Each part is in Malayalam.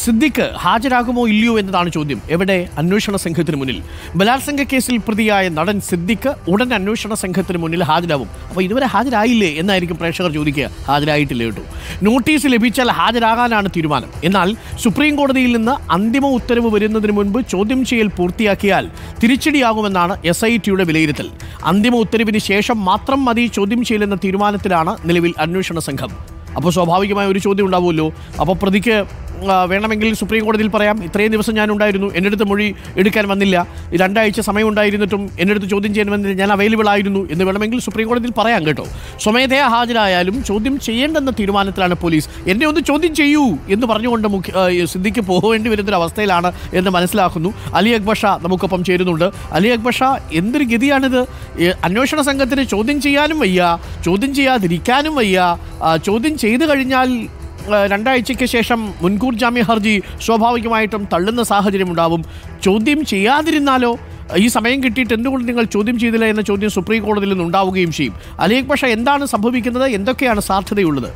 സിദ്ദിഖ് ഹാജരാകുമോ ഇല്ലയോ എന്നതാണ് ചോദ്യം എവിടെ അന്വേഷണ സംഘത്തിന് മുന്നിൽ ബലാത്സംഗ കേസിൽ പ്രതിയായ നടൻ സിദ്ദിഖ് ഉടൻ അന്വേഷണ സംഘത്തിന് മുന്നിൽ ഹാജരാകും അപ്പോൾ ഇതുവരെ ഹാജരായില്ലേ എന്നായിരിക്കും പ്രേക്ഷകർ ചോദിക്കുക ഹാജരായിട്ടില്ല കേട്ടോ നോട്ടീസ് ലഭിച്ചാൽ ഹാജരാകാനാണ് തീരുമാനം എന്നാൽ സുപ്രീം കോടതിയിൽ നിന്ന് അന്തിമ ഉത്തരവ് വരുന്നതിന് മുൻപ് ചോദ്യം ചെയ്യൽ പൂർത്തിയാക്കിയാൽ തിരിച്ചടിയാകുമെന്നാണ് എസ് ഐ ടിയുടെ വിലയിരുത്തൽ അന്തിമ ഉത്തരവിന് ശേഷം മാത്രം മതി ചോദ്യം ചെയ്യലെന്ന തീരുമാനത്തിലാണ് നിലവിൽ അന്വേഷണ സംഘം അപ്പോൾ സ്വാഭാവികമായ ഒരു ചോദ്യം ഉണ്ടാവുമല്ലോ അപ്പോൾ പ്രതിക്ക് ആ, വേണമെങ്കിൽ സുപ്രീം കോടതിയിൽ പറയാം ഇത്രയും ദിവസം ഞാൻ ഉണ്ടായിരുന്നു എൻ്റെ അടുത്ത് മൊഴി എടുക്കാൻ വന്നില്ല ഈ രണ്ടാഴ്ച സമയം ഉണ്ടായിരുന്നിട്ടും എൻ്റെ അടുത്ത് ചോദ്യം ചെയ്യാൻ വന്നില്ല ഞാൻ അവൈലബിൾ ആയിരുന്നു എന്ന് വേണമെങ്കിൽ സുപ്രീം കോടതിയിൽ പറയാം കേട്ടോ സ്വമേധയാ ഹാജരായാലും ചോദ്യം ചെയ്യേണ്ടെന്ന തീരുമാനത്തിലാണ് പോലീസ് എന്നെ ഒന്ന് ചോദ്യം ചെയ്യൂ എന്ന് പറഞ്ഞുകൊണ്ട് മുഖ്യ ആ, ഈ സിദ്ദിഖ് പോകേണ്ടി വരുന്നൊരവസ്ഥയിലാണ് എന്ന് മനസ്സിലാക്കുന്നു അലി അക്ബർ ഷാ നമുക്കൊപ്പം ചേരുന്നുണ്ട് അലി അക്ബർ ഷാ എന്തൊരു ഗതിയാണിത് ഏ, അന്വേഷണ സംഘത്തിന് ചോദ്യം ചെയ്യാനും വയ്യ ചോദ്യം ചെയ്യാതിരിക്കാനും വയ്യ ആ, ചോദ്യം ചെയ്തു കഴിഞ്ഞാൽ ആ, രണ്ടാഴ്ചയ്ക്ക് ശേഷം മുൻകൂർ ജാമ്യ ഹർജി സ്വാഭാവികമായിട്ടും തള്ളുന്ന സാഹചര്യം ഉണ്ടാവും ചോദ്യം ചെയ്യാതിരുന്നാലോ ഈ സമയം കിട്ടിയിട്ട് എന്തുകൊണ്ട് നിങ്ങൾ ചോദ്യം ചെയ്തില്ല എന്ന ചോദ്യം സുപ്രീം കോടതിയിൽ നിന്ന് ഉണ്ടാവുകയും ചെയ്യും അലിയക് പക്ഷേ എന്താണ് സംഭവിക്കുന്നത് എന്തൊക്കെയാണ് സാധ്യതയുള്ളത്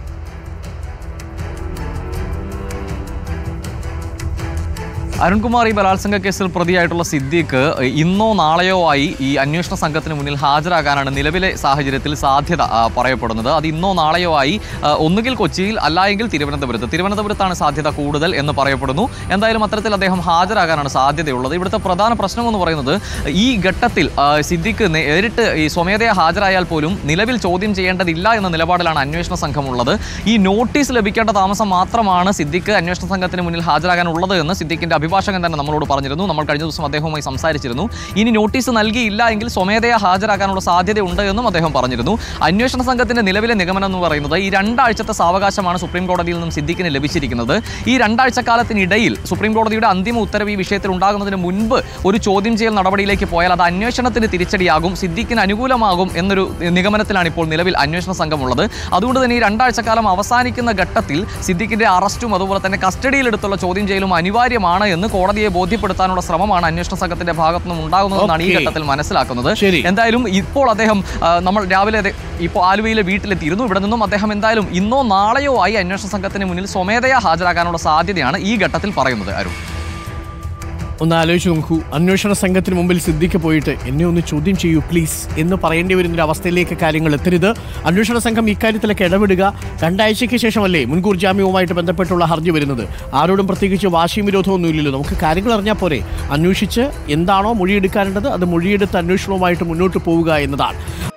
അരുൺകുമാർ ഈ ബലാത്സംഗ കേസിൽ പ്രതിയായിട്ടുള്ള സിദ്ദീഖ് ഇന്നോ നാളെയോ ആയി ഈ അന്വേഷണ സംഘത്തിന് മുന്നിൽ ഹാജരാകാനാണ് നിലവിലെ സാഹചര്യത്തിൽ സാധ്യത ആ, പറയപ്പെടുന്നത് അത് ഇന്നോ നാളെയോ ആയി ആ, ഒന്നുകിൽ കൊച്ചിയിൽ അല്ലായെങ്കിൽ തിരുവനന്തപുരത്ത് തിരുവനന്തപുരത്താണ് സാധ്യത കൂടുതൽ എന്ന് പറയപ്പെടുന്നു എന്തായാലും അത്തരത്തിൽ അദ്ദേഹം ഹാജരാകാനാണ് സാധ്യതയുള്ളത് ഇവിടുത്തെ പ്രധാന പ്രശ്നം എന്ന് പറയുന്നത് ഈ ഘട്ടത്തിൽ ആ, സിദ്ദീഖ് നേരിട്ട് ഈ സ്വമേധയാ ഹാജരായാൽ പോലും നിലവിൽ ചോദ്യം ചെയ്യേണ്ടതില്ല എന്ന നിലപാടിലാണ് അന്വേഷണ സംഘമുള്ളത് ഈ നോട്ടീസ് ലഭിക്കേണ്ട താമസം മാത്രമാണ് സിദ്ദിഖ് അന്വേഷണ സംഘത്തിന് മുന്നിൽ ഹാജരാകാനുള്ളത് എന്ന് സിദ്ദിഖിന്റെ അഭിഭാഷകൻ തന്നെ നമ്മളോട് പറഞ്ഞിരുന്നു നമ്മൾ കഴിഞ്ഞ ദിവസം അദ്ദേഹവുമായി സംസാരിച്ചിരുന്നു ഇനി നോട്ടീസ് നൽകിയില്ല എങ്കിൽ സ്വമേധയാ ഹാജരാകാനുള്ള സാധ്യതയുണ്ട് എന്നും അദ്ദേഹം പറഞ്ഞിരുന്നു അന്വേഷണ സംഘത്തിന്റെ നിലവിലെ നിഗമനം എന്ന് പറയുന്നത് ഈ രണ്ടാഴ്ചത്തെ സാവകാശമാണ് സുപ്രീം കോടതിയിൽ നിന്നും സിദ്ദിഖിന് ലഭിച്ചിരിക്കുന്നത് ഈ രണ്ടാഴ്ച കാലത്തിനിടയിൽ സുപ്രീം കോടതിയുടെ അന്തിമ ഉത്തരവ് ഈ വിഷയത്തിൽ ഉണ്ടാകുന്നതിന് മുൻപ് ഒരു ചോദ്യം ചെയ്യൽ നടപടിയിലേക്ക് പോയാൽ അത് അന്വേഷണത്തിന് തിരിച്ചടിയാകും സിദ്ദിഖിന് അനുകൂലമാകും എന്നൊരു നിഗമനത്തിലാണ് ഇപ്പോൾ നിലവിൽ അന്വേഷണ സംഘമുള്ളത് അതുകൊണ്ട് തന്നെ ഈ രണ്ടാഴ്ച കാലം അവസാനിക്കുന്ന ഘട്ടത്തിൽ സിദ്ദിഖിന്റെ അറസ്റ്റും അതുപോലെ തന്നെ കസ്റ്റഡിയിലെടുത്തുള്ള ചോദ്യം ചെയ്യലും അനിവാര്യമാണ് എന്ന് കോടതിയെ ബോധ്യപ്പെടുത്താനുള്ള ശ്രമമാണ് അന്വേഷണ സംഘത്തിന്റെ ഭാഗത്തു നിന്നും ഉണ്ടാകുന്നതെന്നാണ് ഈ Okay. ഘട്ടത്തിൽ മനസ്സിലാക്കുന്നത് ശരി. എന്തായാലും ഇപ്പോൾ അദ്ദേഹം ആ, നമ്മൾ രാവിലെ അതെ- ഇപ്പോൾ ആലുവയിലെ വീട്ടിലെത്തിയിരുന്നു ഇവിടെ നിന്നും അദ്ദേഹം എന്തായാലും ഇന്നോ നാളെയോ ആയി അന്വേഷണ സംഘത്തിന് മുന്നിൽ സ്വമേധയാ ഹാജരാകാനുള്ള സാധ്യതയാണ് ഈ ഘട്ടത്തിൽ പറയുന്നത് അരുൺ ഒന്ന് ആലോചിച്ച് നോക്കൂ അന്വേഷണ സംഘത്തിന് മുമ്പിൽ സിദ്ദിഖ് പോയിട്ട് എന്നെ ഒന്ന് ചോദ്യം ചെയ്യൂ പ്ലീസ് എന്ന് പറയേണ്ടി വരുന്നൊരു അവസ്ഥയിലേക്ക് കാര്യങ്ങൾ എത്തരുത് അന്വേഷണ സംഘം ഇക്കാര്യത്തിലൊക്കെ ഇടപെടുക രണ്ടാഴ്ചയ്ക്ക് ശേഷമല്ലേ മുൻകൂർ ജാമ്യവുമായിട്ട് ബന്ധപ്പെട്ടുള്ള ഹർജി വരുന്നത് ആരോടും പ്രത്യേകിച്ച് വാശിയും വിരോധമൊന്നും ഇല്ലല്ലോ നമുക്ക് കാര്യങ്ങൾ അറിഞ്ഞാൽ പോരെ അന്വേഷിച്ച് എന്താണോ മൊഴിയെടുക്കാനുള്ളത് അത് മൊഴിയെടുത്ത് അന്വേഷണവുമായിട്ട് മുന്നോട്ട് പോവുക എന്നതാണ്